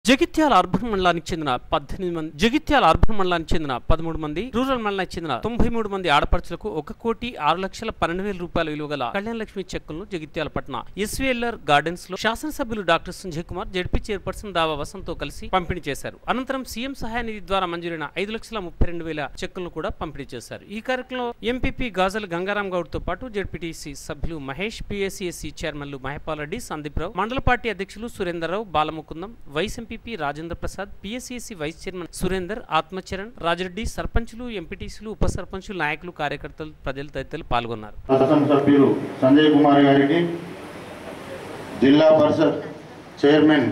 Jagtial urban మండలానికి చెందిన పద్దెనిమిది మంది జగిత్యాల అర్బన్ మండలానికి చెందిన పదమూడు మంది రూరల్ మండలానికి చెందిన తొంభై మూడు మంది ఆడపడుచులకు ఒక కోటి ఆరు లక్షల పన్నెండు వేల రూపాయల విలువ గల కళ్యాణ లక్ష్మి చెక్కులను జగిత్యాల పట్న ఎస్వీఎల్ఆర్ గార్డెన్స్ లో శాసనసభ్యులు doctor Sanjay Kumar ZP chairperson Dava Vasanth తో కలిసి పంపిణీ చేశారు అనంతరం సీఎం సహాయ నిధి ద్వారా మంజూరైన ఐదు లక్షల ముప్పై రెండు వేల చెక్కులను కూడా పంపిణీ చేశారు ఈ కార్యక్రమంలో ఎంపీపీ గాజల గంగారాం గౌడ్ తో పాటు జడ్పీటీసీ సభ్యులు మహేష్ పిఎస్సిఎస్సి చైర్మన్లు మహపాల్ రెడ్డి సందీప్ రావు మండల పార్టీ అధ్యక్షులు Surenderrao Balamukundam vice MPP Rajendra Prasad PSCSC vice chairman Surender Atmacharan Rajareddy సర్పంచులు ఎంపీటీసీలు ఉప సర్పంచులు నాయకులు కార్యకర్తలు ప్రజలు తదితరులు పాల్గొన్నారు శాసనసభ్యులు సంజయ్ కుమార్ గారికి జిల్లా పరిషత్ చైర్మన్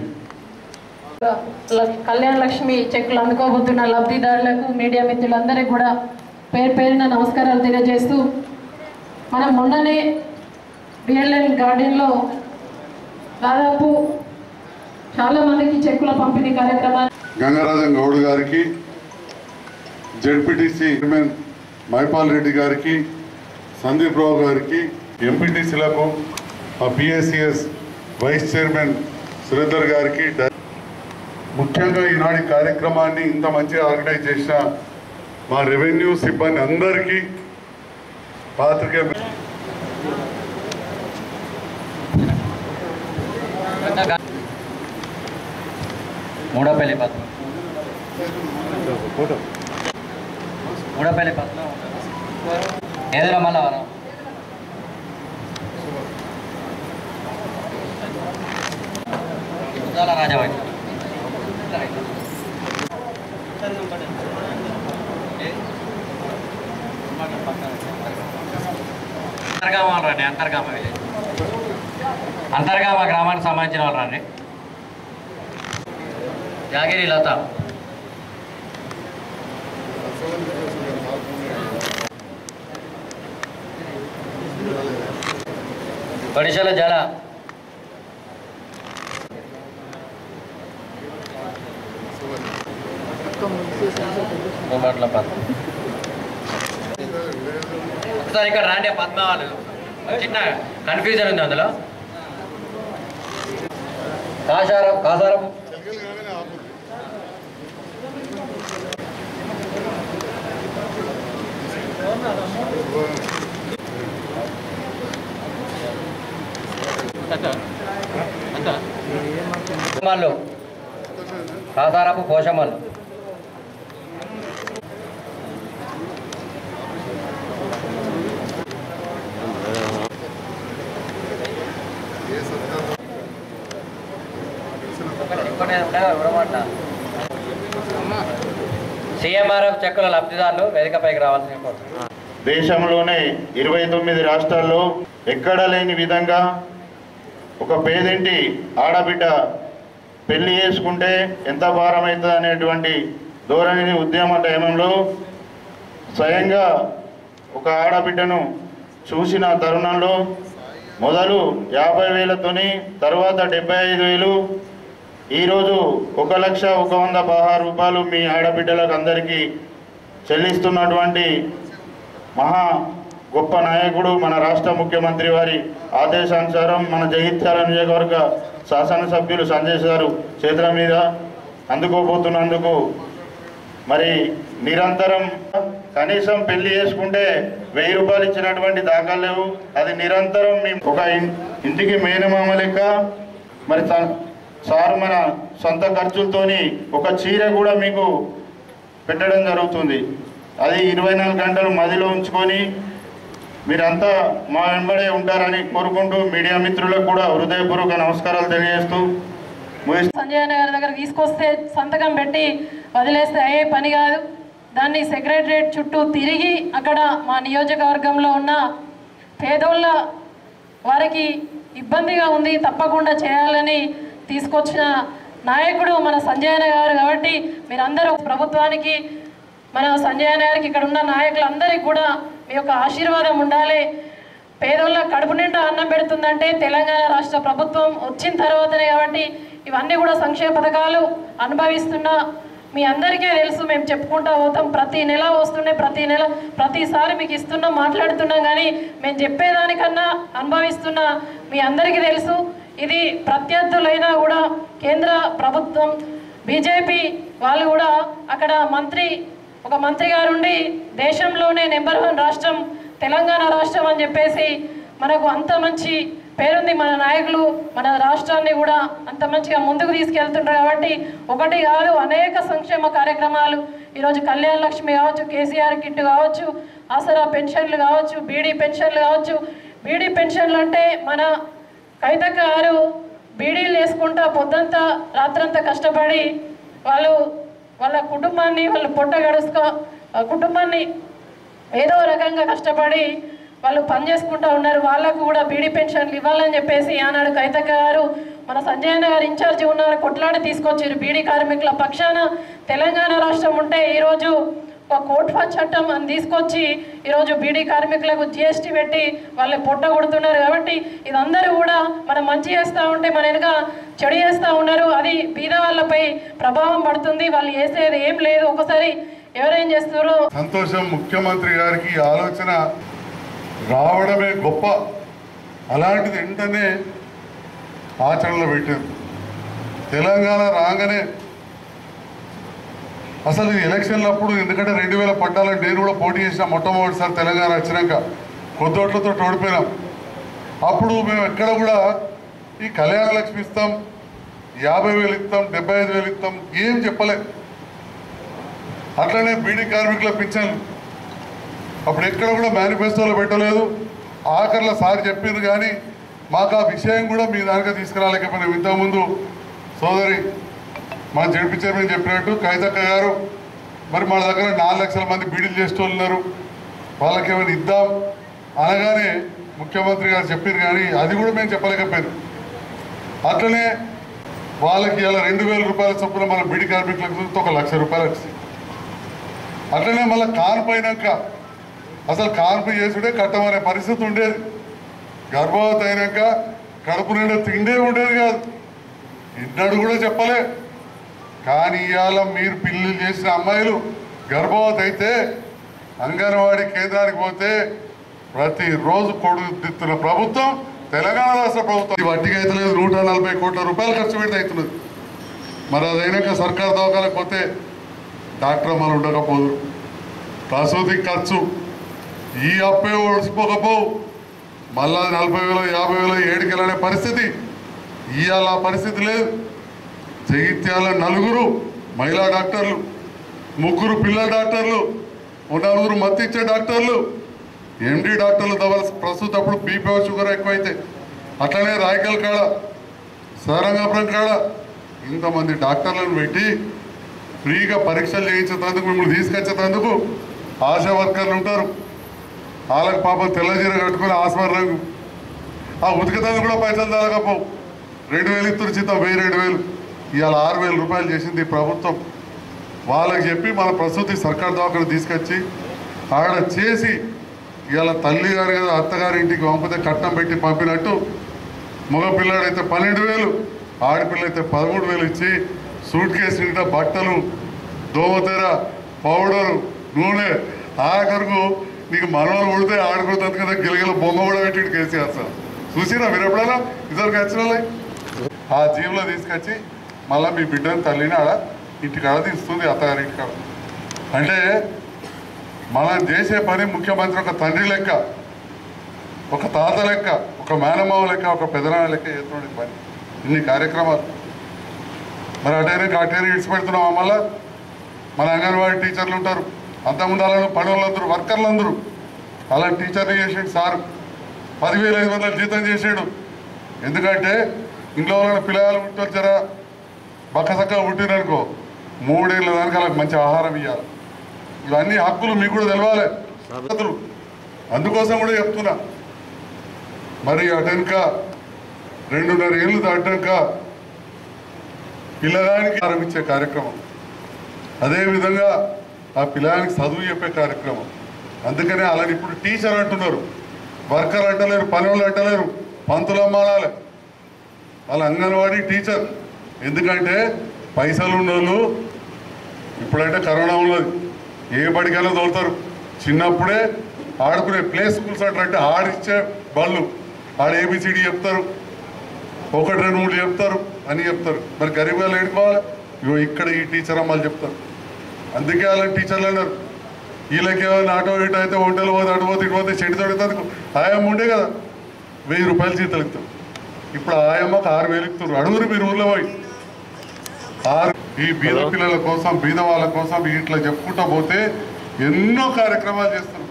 ల- కళ్యాణ లక్ష్మి చెక్కులు అందుకోబోతున్న లబ్ధిదారులకు మీడియా మిత్రులందరికీ కూడా పేరు పేరున నమస్కారాలు తెలియజేస్తూ మనం మొన్ననే బిఎల్ఎన్ గార్డెన్లో దాదాపు చాలా మందికి చెక్కుల పంపిణీ కార్యక్రమాన్ని గంగరాజన్ గౌడ్ గారికి జెడ్పీటీసీ చైర్మన్ మైపాల్ రెడ్డి గారికి సందీప్ రావు గారికి ఎంపీటీసీలకు మా పిఎస్సిఎస్ వైస్ చైర్మన్ సురేందర్ గారికి డ- ముఖ్యంగా ఈనాటి కార్యక్రమాన్ని ఇంత మంచిగా ఆర్గనైజ్ చేసిన మా రెవెన్యూ సిబ్బంది అందరికీ పాత్రికే మూడోపల్లి పద్మ మూడోపల్లి పద్మ ఏదైనా మళ్ళా వరం ఉదాల రాజావాణి అంతర్గామ వాళ్ళు రండి అంతర్గామ విలేజ్ అంతర్గామ గ్రామానికి సంబంధించిన వాళ్ళు రండి జాగిరి లత పడిశల జల బొమ్మట్ల పద్మ ఒకసారి ఇక్కడ రాండి పద్మ వాళ్ళు చిన్న కన్ఫ్యూజన్ ఉంది అందులో కాసారం కాసారం పోషమల్లు కాసారపు పోషమల్లు సీఎంఆర్ఎఫ్ చెక్కుల లబ్ధిదారులు వేదికపైకి రావాల్సిన కోరుతున్నాను దేశంలోనే ఇరవై తొమ్మిది రాష్ట్రాల్లో ఎక్కడ లేని విధంగా ఒక పేదింటి ఆడబిడ్డ పెళ్లి చేసుకుంటే ఎంత భారం అవుతుంది అనేటువంటి ధోరణిని ఉద్యమ టైంలో స్వయంగా ఒక ఆడబిడ్డను చూసిన తరుణంలో మొదలు యాభై వేలతోని తర్వాత డెబ్బై ఐదు వేలు ఈరోజు ఒక లక్ష ఒక వంద పదహారు రూపాయలు మీ ఆడబిడ్డలకు అందరికీ చెల్లిస్తున్నటువంటి మహా గొప్ప నాయకుడు మన రాష్ట్ర ముఖ్యమంత్రి వారి ఆదేశానుసారం మన జగిత్యాల నియోజకవర్గ శాసనసభ్యులు సంజయ్ గారు చేతుల మీద అందుకోబోతున్నందుకు మరి నిరంతరం కనీసం పెళ్లి చేసుకుంటే వెయ్యి రూపాయలు ఇచ్చినటువంటి దాఖలు లేవు అది నిరంతరం మేము ఒక ఇన్- ఇంటికి మేనమామ లెక్క మరి త- సార్ మన సొంత ఖర్చులతోని ఒక చీర కూడా మీకు పెట్టడం జరుగుతుంది అది ఇరవై నాలుగు గంటలు మదిలో ఉంచుకొని మీరంతా మా వెంబడే ఉంటారని కోరుకుంటూ మీడియా మిత్రులకు కూడా హృదయపూర్వక నమస్కారాలు తెలియజేస్తూ ముగిస్తున్నాను. సంజయ్ అన్న గారి దగ్గర తీసుకొస్తే సంతకం పెట్టి వదిలేస్తే అయ్యే పని కాదు దాన్ని సెక్రటరియట్ చుట్టూ తిరిగి అక్కడ మా నియోజకవర్గంలో ఉన్న పేదోళ్ళ వారికి ఇబ్బందిగా ఉంది తప్పకుండా చేయాలని తీసుకొచ్చిన నాయకుడు మన సంజయ్ అన్న గారు కాబట్టి మీరందరూ ప్రభుత్వానికి మన సంజయ్ అన్న గారికి ఇక్కడ ఉన్న నాయకులందరికీ కూడా మీ యొక్క ఆశీర్వాదం ఉండాలి పేదోళ్ళ కడుపు నిండా అన్నం పెడుతుందంటే తెలంగాణ రాష్ట్ర ప్రభుత్వం వచ్చిన తర్వాతనే కాబట్టి ఇవన్నీ కూడా సంక్షేమ పథకాలు అనుభవిస్తున్న మీ అందరికీ తెలుసు మేము చెప్పుకుంటా పోతాం ప్రతి నెల వస్తుండే ప్రతి నెల ప్రతిసారి మీకు ఇస్తున్నాం మాట్లాడుతున్నాం కానీ మేము చెప్పేదానికన్నా అనుభవిస్తున్న మీ అందరికీ తెలుసు ఇది ప్రత్యర్థులైనా కూడా కేంద్ర ప్రభుత్వం బీజేపీ వాళ్ళు కూడా అక్కడ మంత్రి ఒక మంత్రి గారు ఉండి దేశంలోనే నెంబర్ వన్ రాష్ట్రం తెలంగాణ రాష్ట్రం అని చెప్పేసి మనకు అంత మంచి పేరుంది మన నాయకులు మన రాష్ట్రాన్ని కూడా అంత మంచిగా ముందుకు తీసుకెళ్తుంటారు కాబట్టి ఒకటి కాదు అనేక సంక్షేమ కార్యక్రమాలు ఈరోజు కళ్యాణ లక్ష్మి కావచ్చు కేసీఆర్ కిట్ కావచ్చు ఆసరా పెన్షన్లు కావచ్చు బీడీ పెన్షన్లు కావచ్చు బీడీ పెన్షన్లు అంటే మన కవితక్క గారు బీడీలు వేసుకుంటా పొద్దంతా రాత్రంతా కష్టపడి వాళ్ళు వాళ్ళ కుటుంబాన్ని వాళ్ళ పొట్ట గడుచుకో ఆ కుటుంబాన్ని ఏదో రకంగా కష్టపడి వాళ్ళు పని చేసుకుంటూ ఉన్నారు వాళ్ళకు కూడా బీడీ పెన్షన్లు ఇవ్వాలని చెప్పేసి ఆనాడు కవితక్క గారు మన సంజయ్ అన్న గారు ఇన్ఛార్జి ఉన్నారు కొట్లాడి తీసుకొచ్చారు బీడీ కార్మికుల పక్షాన తెలంగాణ రాష్ట్రం ఉంటే ఈరోజు ఒక కోట్ఫా చట్టం అని తీసుకొచ్చి ఈరోజు బీడీ కార్మికులకు జిఎస్టీ పెట్టి వాళ్ళు పొట్ట కొడుతున్నారు కాబట్టి ఇదందరూ కూడా మనం మంచి చేస్తూ ఉంటే మన వెనుక చెడు చేస్తూ ఉన్నారు అది బీద వాళ్ళపై ప్రభావం పడుతుంది వాళ్ళు చేసేది ఏం లేదు ఒకసారి ఎవరేం చేస్తారో సంతోషం ముఖ్యమంత్రి గారికి ఈ ఆలోచన రావడమే గొప్ప అలాంటిది వెంటనే ఆచరణలో పెట్టారు తెలంగాణ రాగానే అసలు ఈ ఎలక్షన్లప్పుడు ఎందుకంటే రెండు వేల పద్నాలుగు నేను కూడా పోటీ చేసిన మొట్టమొదటిసారి తెలంగాణ వచ్చినాక కొద్దోట్లతో ఓడిపోయినాం అప్పుడు మేము ఎక్కడ కూడా ఈ కళ్యాణ లక్ష్మి ఇస్తాం యాభై వేలు ఇస్తాం డెబ్బై ఐదు వేలు ఇస్తాం ఏం చెప్పలే అట్లనే బీడీ కార్మికుల పింఛన్లు అప్పుడు ఎక్కడ కూడా మేనిఫెస్టోలో పెట్టలేదు ఆఖరిలో సార్ చెప్పింది కానీ మాకు ఆ విషయం కూడా మీ దానికి తీసుకురాలేకపోయినాం ఇంతకుముందు సోదరి మన జడ్పీ చైర్మన్ చెప్పినట్టు కవితక్క గారు మరి మన దగ్గర నాలుగు లక్షల మంది బీడీలు చేసేటోళ్ళు ఉన్నారు వాళ్ళకి ఏమైనా ఇద్దాం అనగానే ముఖ్యమంత్రి గారు చెప్పారు కానీ అది కూడా మేము చెప్పలేకపోయాం అట్లనే వాళ్ళకి ఇలా రెండు వేల రూపాయల చొప్పున మన బీడీ కార్మికులకు ఒక లక్ష రూపాయలు వచ్చింది అట్లనే మళ్ళీ కాన్పు అయినాక అసలు కాన్పు చేసుడే కట్టమనే పరిస్థితి ఉండేది గర్భవతి అయినాక కడుపు నిండా తిండే ఉండేది కాదు ఇన్నడు కూడా చెప్పలే కానీ ఇవాళ మీరు పిల్లలు చేసిన అమ్మాయిలు గర్భవతి అయితే అంగన్వాడీ కేంద్రానికి పోతే ప్రతిరోజు కొడుకు దిత్తున్న ప్రభుత్వం తెలంగాణ రాష్ట్ర ప్రభుత్వం ఇది వడ్డీకి అయితే లేదు నూట నలభై కోట్ల రూపాయలు ఖర్చు పెడితే అవుతున్నది మరి అదైనాక సర్కార్ దవాఖానకు పోతే డాక్టర్ అమ్మలు ఉండకపోదు ప్రసూతి ఖర్చు ఈ అప్పే ఓడిసిపోకపోవు మళ్ళా నలభై వేలు యాభై వేలు ఏడుకెళ్ళనే పరిస్థితి ఇవాళ ఆ పరిస్థితి లేదు జగిత్యాల నలుగురు మహిళా డాక్టర్లు ముగ్గురు పిల్లల డాక్టర్లు ఓ నలుగురు మత్తు ఇచ్చే డాక్టర్లు ఎండి డాక్టర్లు దవల ప్రస్తుతం అప్పుడు బీపీ షుగర్ ఎక్కువైతే అట్లనే రాయకల్ కాడ సారంగాపురం కాడ ఇంతమంది డాక్టర్లను పెట్టి ఫ్రీగా పరీక్షలు చేయించేందుకు మిమ్మల్ని తీసుకొచ్చేందుకు ఆశా వర్కర్లు ఉంటారు వాళ్ళకి పాపం తెల్లజీర కట్టుకుని ఆస్మర్ రంగు ఆ ఉతికతానికి కూడా పైసలు తాగకపోవు రెండు వేలు ఇద్దరు జీతం వెయ్యి రెండు వేలు ఇవాళ ఆరు వేల రూపాయలు చేసింది ఈ ప్రభుత్వం వాళ్ళకి చెప్పి మన ప్రసూతి సర్కార్ దవాఖాన తీసుకొచ్చి ఆడ చేసి ఇవాళ తల్లి గారు కదా అత్తగారి ఇంటికి పంపితే కట్నం పెట్టి పంపినట్టు మగ పిల్లాడైతే పన్నెండు వేలు ఆడపిల్ల అయితే పదమూడు వేలు ఇచ్చి సూట్ కేసు నిండా బట్టలు దోమతెర పౌడరు నూనె ఆఖరుకు నీకు మనవలు ఉడితే ఆడుకుంటుంది కదా గిలగిల బొమ్మ కూడా పెట్టి కేసీఆర్ సార్ చూసినా మీరు ఎప్పుడైనా ఇద్దరికి వచ్చిన వాళ్ళే? ఆ జీవులో తీసుకొచ్చి మళ్ళీ మీ బిడ్డని తల్లిని ఆడ ఇంటికాడ తీస్తుంది అత్తగారి ఇంటికాడ అంటే మనం చేసే పని ముఖ్యమంత్రి ఒక తండ్రి లెక్క ఒక తాత లెక్క ఒక మేనమావ లెక్క ఒక పెదనాన్న లెక్క చేస్తున్నాడు ఈ పని ఇన్ని కార్యక్రమాలు మరి అటైనా అటైనా ఇడిచిపెడుతున్నాం మళ్ళా మన అంగన్వాడీ టీచర్లు ఉంటారు అంతకుముందు అలాంటి పనులందరూ వర్కర్లు అందరూ అలాంటి టీచర్ని చేసాడు సార్ పదివేల ఐదు వందల జీతం చేసాడు ఎందుకంటే ఇంట్లో వాళ్ళ పిల్లలు ఉంటారు జరా బక్కసక్క పుట్టిరనుకో మూడేళ్ళ దానికి వాళ్ళకి మంచి ఆహారం ఇవ్వాలి ఇవన్నీ హక్కులు మీకు కూడా తెలవాలి పద్ధతులు అందుకోసం కూడా చెప్తున్నా మరి అటెనక రెండున్నర ఏళ్ళు దాటాక పిల్లగానికి ఆరంభించే కార్యక్రమం అదేవిధంగా ఆ పిల్లగానికి చదువు చెప్పే కార్యక్రమం అందుకనే అలాని ఇప్పుడు టీచర్ అంటున్నారు వర్కర్ అంటలేరు పని వాళ్ళు అంటలేరు పంతులు అమ్మాలి వాళ్ళ అంగన్వాడీ టీచర్ ఎందుకంటే పైసలు ఉన్నోళ్ళు ఇప్పుడంటే కరోనా ఉన్నది ఏ బడికైనా తోలుతారు చిన్నప్పుడే ఆడుకునే ప్లే స్కూల్స్ అంటే ఆడిచ్చే బళ్ళు ఆడ ఏబిసిడి చెప్తారు ఒకటి రెండు మూడు చెప్తారు అని చెప్తారు మరి గరీబ్ వాళ్ళు ఏడుకోవాలి ఇగో ఇక్కడ ఈ టీచర్ అమ్మాలు చెప్తారు అందుకే వాళ్ళని టీచర్లు అన్నారు వీళ్ళకి ఏమైనా ఆటో ఇటో అయితే ఒంటలు పోతే అటు పోతే ఇటు పోతే చెట్టు తొడుగుతుంది ఆయమ్మ ఉండే కదా వెయ్యి రూపాయలు జీతాలు ఇస్తాం ఇప్పుడు ఆ ఆయమ్మకు ఆరు వేలు ఇస్తారు అడుగురు మీరు ఊర్లో పోయి ఆరు ఈ బీద పిల్లల కోసం బీద వాళ్ళ కోసం ఇట్లా చెప్పుకుంటా పోతే ఎన్నో కార్యక్రమాలు చేస్తున్నాం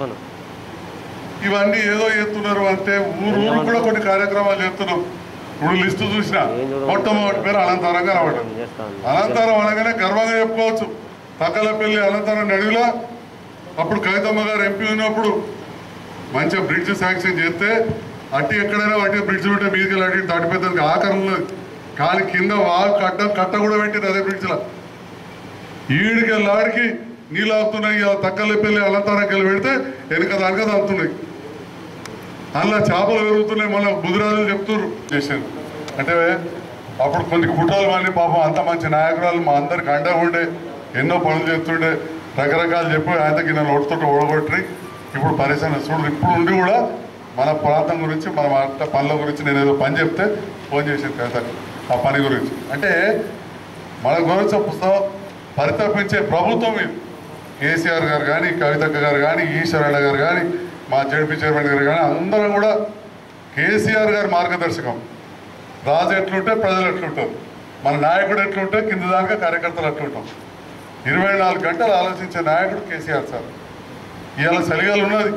ఇవన్నీ ఏదో చేస్తున్నారు అంటే ఊరు ఊరు కూడా కొన్ని కార్యక్రమాలు చేస్తున్నాం ఇప్పుడు లిస్టు చూసిన మొట్టమొదటి పేరు అనంతరంగా రావడం అనంతరం అనగానే గర్వంగా చెప్పుకోవచ్చు తక్కలపల్లి అనంతరం నడివిలా అప్పుడు కవితమ్మ గారు ఎంపీ ఉన్నప్పుడు మంచిగా బ్రిడ్జ్ శాంక్షన్ చేస్తే అట్టి ఎక్కడైనా అట్టి బ్రిడ్జ్ ఉంటే మీదికి వెళ్ళి అటు ఇటు దాటిపోతుంది ఆఖరి ఉన్నది కానీ కింద వాల్ కట్ట కట్ట కూడా పెట్టింది అదే బ్రిడ్జ్లో ఈడికి లాడికి నీళ్ళు ఆపుతున్నాయి ఇలా తక్కలపల్లి అలంతారానికి వెళ్ళి పెడితే వెనుక దానిక తాగుతున్నాయి అందులో చేపలు పెరుగుతున్నాయి మళ్ళీ బుధరాజులు చెప్తున్నారు చేశారు అంటే అప్పుడు కొన్ని కుట్రాలు మళ్ళీ పాపం అంత మంచి నాయకురాలు మా అందరికి అండ ఉండే ఎన్నో పనులు చేస్తుండే రకరకాలు చెప్పి ఆయనకి నేను ఒడుతుంటే ఓడగొట్టి ఇప్పుడు పరిశ్రమ చూడు ఇప్పుడు ఉండి కూడా మన ప్రాంతం గురించి మన మాట పనుల గురించి నేను ఏదో పని చెప్తే ఫోన్ చేసింది కవితకి ఆ పని గురించి అంటే మన గురించి పుస్తకం పరితపించే ప్రభుత్వం ఇది కేసీఆర్ గారు కానీ కవితక్క గారు కానీ ఈశ్వరన్న గారు కానీ మా జడ్పీ చైర్మన్ గారు కానీ అందరం కూడా కేసీఆర్ గారి మార్గదర్శకం రాజు ఎట్లుంటే ప్రజలు ఎట్లుంటారు మన నాయకుడు ఎట్లుంటే కింద దాకా కార్యకర్తలు ఎట్లుంటాం ఇరవై నాలుగు గంటలు ఆలోచించే నాయకుడు కేసీఆర్ సార్ ఇవాళ చలిగాలు ఉన్నది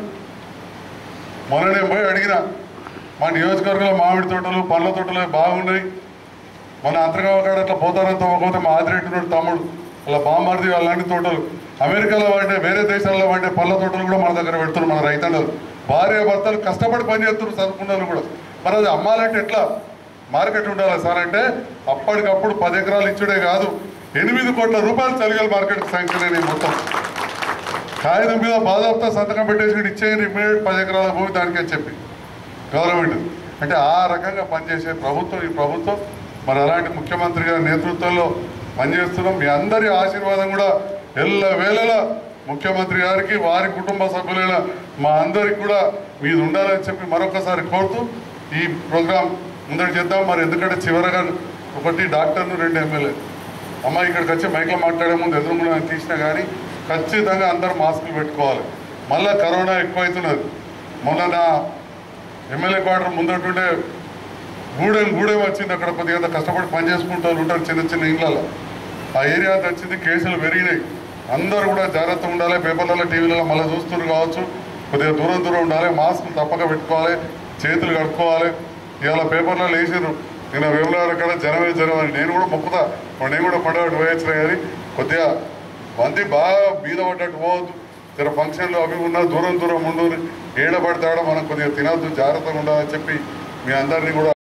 మొన్న నేను పోయి అడిగిన మా నియోజకవర్గంలో మామిడి తోటలు పండ్ల తోటలు బాగున్నాయి మన అంతర్గామ కాడ అట్లా పోతారంత పోతే మా ఆదిరెడ్డి ఉన్నాడు తమ్ముడు అలా బాంబార్ది అలాంటి తోటలు అమెరికాలో వాడే వేరే దేశాల్లో వాడే పళ్ళ తోటలు కూడా మన దగ్గర పెడుతున్నారు మన రైతన్నలు భార్య భర్తలు కష్టపడి పని చేస్తున్నారు చదువుకున్న వాళ్ళు కూడా మరి అది అమ్మాలంటే ఎట్లా మార్కెట్ ఉండాలి సార్ అంటే అప్పటికప్పుడు పది ఎకరాలు ఇచ్చుడే కాదు ఎనిమిది కోట్ల రూపాయలు చలిగల మార్కెట్ శాంక్షన్ అయినాయి మొత్తం కాగితం మీద బాధాప్తా సంతకం పెట్టేసి వీడు ఇచ్చేయండి ఇమ్మీడియట్ పది ఎకరాల భూమి దానికి అని చెప్పి గవర్నమెంట్ అంటే ఆ రకంగా పనిచేసే ప్రభుత్వం ఈ ప్రభుత్వం మరి అలాంటి ముఖ్యమంత్రి గారి నేతృత్వంలో పనిచేస్తున్నాం మీ అందరి ఆశీర్వాదం కూడా ఎల్ల వేళలా ముఖ్యమంత్రి గారికి వారి కుటుంబ సభ్యులైన మా అందరికి కూడా మీది ఉండాలని చెప్పి మరొకసారి కోరుతూ ఈ ప్రోగ్రాం ముందర చేద్దాం మరి ఎందుకంటే చివరగా ఒకటి డాక్టర్ను రెండు ఎమ్మెల్యే అమ్మ ఇక్కడికి వచ్చి మైక్లో మాట్లాడే ముందు ఎదురుకుండా తీసినా కానీ ఖచ్చితంగా అందరూ మాస్కులు పెట్టుకోవాలి మళ్ళీ కరోనా ఎక్కువైతున్నది మొన్న నా ఎమ్మెల్యే క్వార్టర్ ముందటుండే గూడెం గూడెం వచ్చింది అక్కడ కొద్దిగా కష్టపడి పని చేసుకుంటూ వాళ్ళు ఉంటారు చిన్న చిన్న ఇండ్లలో ఆ ఏరియా అంతా వచ్చింది కేసులు పెరిగినాయి అందరూ కూడా జాగ్రత్త ఉండాలి పేపర్లలో టీవీలలో మళ్ళీ చూస్తున్నారు కావచ్చు కొద్దిగా దూరం దూరం ఉండాలి మాస్కులు తప్పక పెట్టుకోవాలి చేతులు కడుక్కోవాలి ఇవాళ పేపర్లో వేసారు నిన్న వేములాడ కాడ జనమే జనం అని నేను కూడా మొక్కుతా మరి నేను కూడా పండుగ పోయొచ్చిన కానీ కొద్దిగా మంది బాగా బీద పడ్డట్టు పోవద్దు జర ఫంక్షన్లు అవి ఉన్నా దూరం దూరం ఉండు ఏడ పడతాడో మనం కొద్దిగా తినొద్దు జాగ్రత్తగా ఉండాలని చెప్పి మీ అందరినీ కూడా